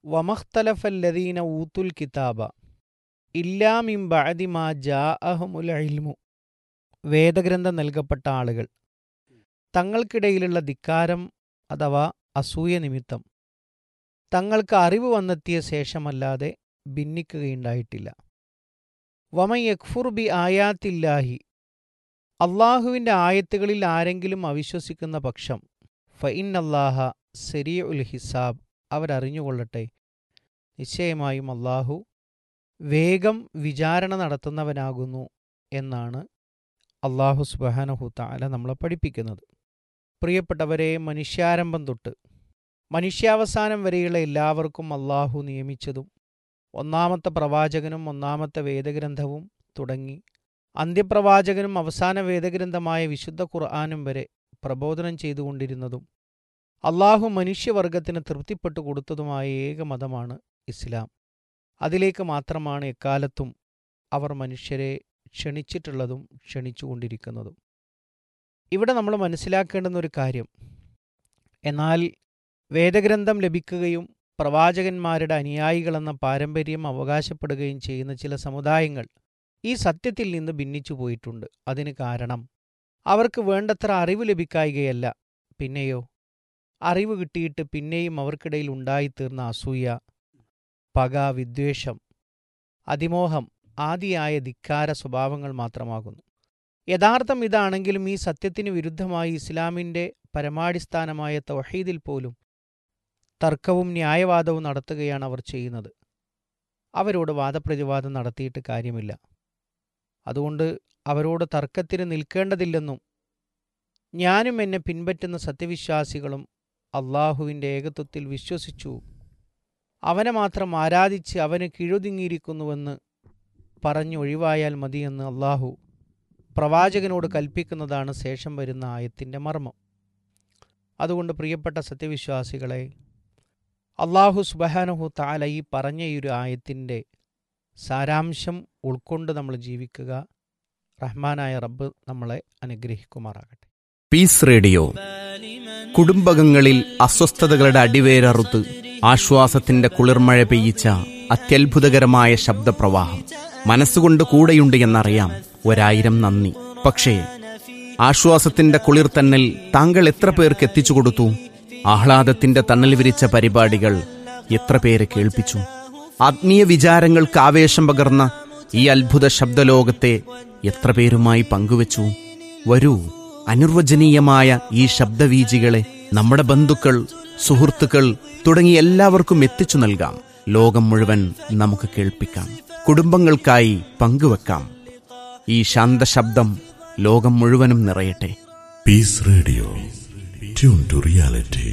വമഖ്തലഫല്ലദീന ഊത്തുൽ കിതാബ ഇല്ലാമിം ബഅദി മാ ജാഅഹുമുൽ ഇൽമു വേദഗ്രന്ഥം നൽകപ്പെട്ട ആളുകൾ തങ്ങൾക്കിടയിലുള്ള ധിക്കാരം അഥവാ അസൂയ നിമിത്തം തങ്ങൾക്ക് അറിവ് വന്നെത്തിയ ശേഷമല്ലാതെ ഭിന്നിക്കുകയുണ്ടായിട്ടില്ല വമൻ യക്ഫുർ ബി ആയാത്തില്ലാഹി അള്ളാഹുവിൻ്റെ ആയത്തുകളിൽ ആരെങ്കിലും അവിശ്വസിക്കുന്ന പക്ഷം ഫഇൻ അല്ലാഹ സെരിയ ഉൽ ഹിസാബ് അവരറിഞ്ഞുകൊള്ളട്ടെ നിശ്ചയമായും അള്ളാഹു വേഗം വിചാരണ നടത്തുന്നവനാകുന്നു എന്നാണ് അള്ളാഹു സുബാനഹു താല നമ്മളെ പഠിപ്പിക്കുന്നത് പ്രിയപ്പെട്ടവരെ മനുഷ്യാരംഭം തൊട്ട് മനുഷ്യാവസാനം വരെയുള്ള എല്ലാവർക്കും അള്ളാഹു നിയമിച്ചതും ഒന്നാമത്തെ പ്രവാചകനും ഒന്നാമത്തെ വേദഗ്രന്ഥവും തുടങ്ങി അന്ത്യപ്രവാചകനും അവസാന വേദഗ്രന്ഥമായ വിശുദ്ധ ഖുർആാനും വരെ പ്രബോധനം ചെയ്തുകൊണ്ടിരുന്നതും അള്ളാഹു മനുഷ്യവർഗത്തിന് തൃപ്തിപ്പെട്ടു കൊടുത്തതുമായ ഏക മതമാണ് ഇസ്ലാം അതിലേക്ക് മാത്രമാണ് എക്കാലത്തും അവർ മനുഷ്യരെ ക്ഷണിച്ചിട്ടുള്ളതും ക്ഷണിച്ചുകൊണ്ടിരിക്കുന്നതും ഇവിടെ നമ്മൾ മനസ്സിലാക്കേണ്ടുന്ന ഒരു കാര്യം എന്നാൽ വേദഗ്രന്ഥം ലഭിക്കുകയും പ്രവാചകന്മാരുടെ അനുയായികളെന്ന പാരമ്പര്യം അവകാശപ്പെടുകയും ചെയ്യുന്ന ചില സമുദായങ്ങൾ ഈ സത്യത്തിൽ നിന്ന് ഭിന്നിച്ചു പോയിട്ടുണ്ട് അതിന് കാരണം അവർക്ക് വേണ്ടത്ര അറിവ് ലഭിക്കായികയല്ല പിന്നെയോ അറിവ് കിട്ടിയിട്ട് പിന്നെയും അവർക്കിടയിൽ ഉണ്ടായിത്തീർന്ന അസൂയ പക വിദ്വേഷം അതിമോഹം ആദിയായ ധിക്കാര സ്വഭാവങ്ങൾ മാത്രമാകുന്നു യഥാർത്ഥം ഇതാണെങ്കിലും ഈ സത്യത്തിന് വിരുദ്ധമായി ഇസ്ലാമിൻ്റെ പരമാടിസ്ഥാനമായ തൗഹീദിൽ പോലും തർക്കവും ന്യായവാദവും നടത്തുകയാണ് അവർ ചെയ്യുന്നത് അവരോട് വാദപ്രതിവാദം നടത്തിയിട്ട് കാര്യമില്ല അതുകൊണ്ട് അവരോട് തർക്കത്തിന് നിൽക്കേണ്ടതില്ലെന്നും ഞാനും എന്നെ പിൻപറ്റുന്ന സത്യവിശ്വാസികളും അള്ളാഹുവിൻ്റെ ഏകത്വത്തിൽ വിശ്വസിച്ചു അവനെ മാത്രം ആരാധിച്ച് അവന് കീഴുതിങ്ങിയിരിക്കുന്നുവെന്ന് പറഞ്ഞൊഴിവായാൽ മതിയെന്ന് അള്ളാഹു പ്രവാചകനോട് കൽപ്പിക്കുന്നതാണ് ശേഷം വരുന്ന ആയത്തിൻ്റെ മർമ്മം അതുകൊണ്ട് പ്രിയപ്പെട്ട സത്യവിശ്വാസികളെ അള്ളാഹു സുബഹാനഹു താല ഈ പറഞ്ഞ ഈ ഒരു ആയത്തിൻ്റെ സാരാംശം ഉൾക്കൊണ്ട് നമ്മൾ ജീവിക്കുക റഹ്മാനായ റബ്ബ് നമ്മളെ അനുഗ്രഹിക്കുമാറാകട്ടെ പീസ് റേഡിയോ കുടുംബകങ്ങളിൽ അസ്വസ്ഥതകളുടെ അടിവേരറുത്ത് ആശ്വാസത്തിന്റെ കുളിർമഴ പെയ്യിച്ച അത്യത്ഭുതകരമായ ശബ്ദപ്രവാഹം മനസ്സുകൊണ്ട് കൂടെയുണ്ട് എന്നറിയാം ഒരായിരം നന്ദി പക്ഷേ ആശ്വാസത്തിന്റെ കുളിർ തന്നൽ താങ്കൾ എത്ര പേർക്ക് എത്തിച്ചു കൊടുത്തു ആഹ്ലാദത്തിന്റെ തണൽ വിരിച്ച പരിപാടികൾ എത്ര പേരെ കേൾപ്പിച്ചു ആത്മീയ വിചാരങ്ങൾക്ക് ആവേശം പകർന്ന ഈ അത്ഭുത ശബ്ദലോകത്തെ എത്ര പേരുമായി പങ്കുവച്ചു വരൂ അനിർവചനീയമായ ഈ ശബ്ദവീജികളെ നമ്മുടെ ബന്ധുക്കൾ സുഹൃത്തുക്കൾ തുടങ്ങി എല്ലാവർക്കും എത്തിച്ചു നൽകാം ലോകം മുഴുവൻ നമുക്ക് കേൾപ്പിക്കാം കുടുംബങ്ങൾക്കായി പങ്കുവെക്കാം ഈ ശാന്തശബ്ദം ലോകം മുഴുവനും നിറയട്ടെ Peace Radio. Tune to reality.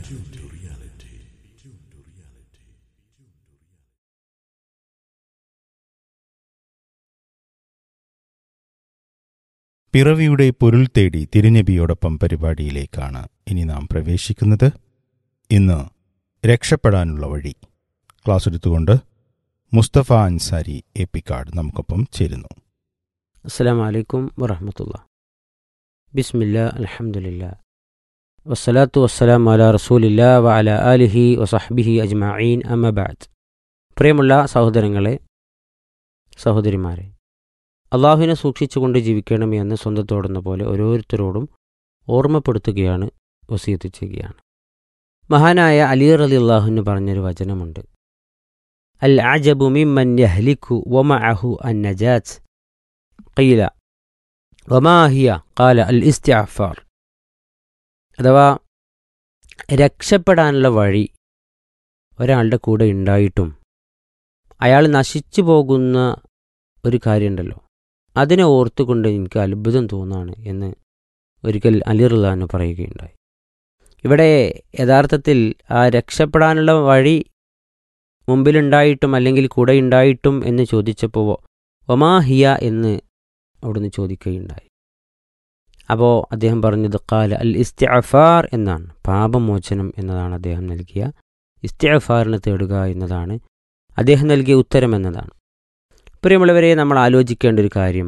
പിറവിയുടെ പൊരുൾ തേടി തിരുനബിയോടൊപ്പം പരിപാടിയിലേക്കാണ് ഇനി നാം പ്രവേശിക്കുന്നത് ഇന്ന് രക്ഷപ്പെടാനുള്ള വഴി ക്ലാസ് എടുത്തുകൊണ്ട് മുസ്തഫ അൻസാരി എപ്പിക്കാട് നമുക്കൊപ്പം ചേരുന്നു അസ്സാം വലൈക്കും വറഹമത്തുള്ള ബിസ്മില്ല അലഹമുല്ല വസ്സലാത്തു വസ്സലാം അല റസൂലില്ല വ അല ആലിഹി വസഹ്ബിഹി അജ്മഈൻ അമ്മബാദ് പ്രിയമുള്ള സഹോദരങ്ങളെ സഹോദരിമാരെ അള്ളാഹുവിനെ സൂക്ഷിച്ചുകൊണ്ട് ജീവിക്കണമേ എന്ന് സ്വന്തത്തോടുന്ന പോലെ ഓരോരുത്തരോടും ഓർമ്മപ്പെടുത്തുകയാണ് വസീത്ത് ചെയ്യുകയാണ് മഹാനായ അലി റലി അള്ളാഹുവിന് പറഞ്ഞൊരു വചനമുണ്ട് അൽ അജബു മിമ്മൻ യഹ്ലിക്കു വമഅഹു അൻ നജാത്ത് قيل وما هي قال الاستعفار അഥവാ രക്ഷപ്പെടാനുള്ള വഴി ഒരാളുടെ കൂടെ ഉണ്ടായിട്ടും അയാൾ നശിച്ചു പോകുന്ന ഒരു കാര്യമുണ്ടല്ലോ അതിനെ ഓർത്തുകൊണ്ട് എനിക്ക് അത്ഭുതം തോന്നാണ് എന്ന് ഒരിക്കൽ അലിറുല്ലാന്ന് പറയുകയുണ്ടായി ഇവിടെ യഥാർത്ഥത്തിൽ ആ രക്ഷപ്പെടാനുള്ള വഴി മുമ്പിലുണ്ടായിട്ടും അല്ലെങ്കിൽ കൂടെ ഉണ്ടായിട്ടും എന്ന് ചോദിച്ചപ്പോൾ ഒമാഹിയ എന്ന് അവിടുന്ന് ചോദിക്കുകയുണ്ടായി അപ്പോൾ അദ്ദേഹം പറഞ്ഞത് കാല അൽ ഇസ്തിഅഫാർ എന്നാണ് പാപമോചനം എന്നതാണ് അദ്ദേഹം നൽകിയ ഇസ്തിഅഫാറിനെ തേടുക എന്നതാണ് അദ്ദേഹം നൽകിയ ഉത്തരം എന്നതാണ് പ്രിയമുള്ളവരെ നമ്മൾ ആലോചിക്കേണ്ട ഒരു കാര്യം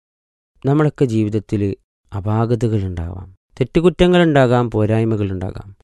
നമ്മളൊക്കെ ജീവിതത്തിൽ അപാകതകളുണ്ടാകാം തെറ്റുകുറ്റങ്ങളുണ്ടാകാം പോരായ്മകളുണ്ടാകാം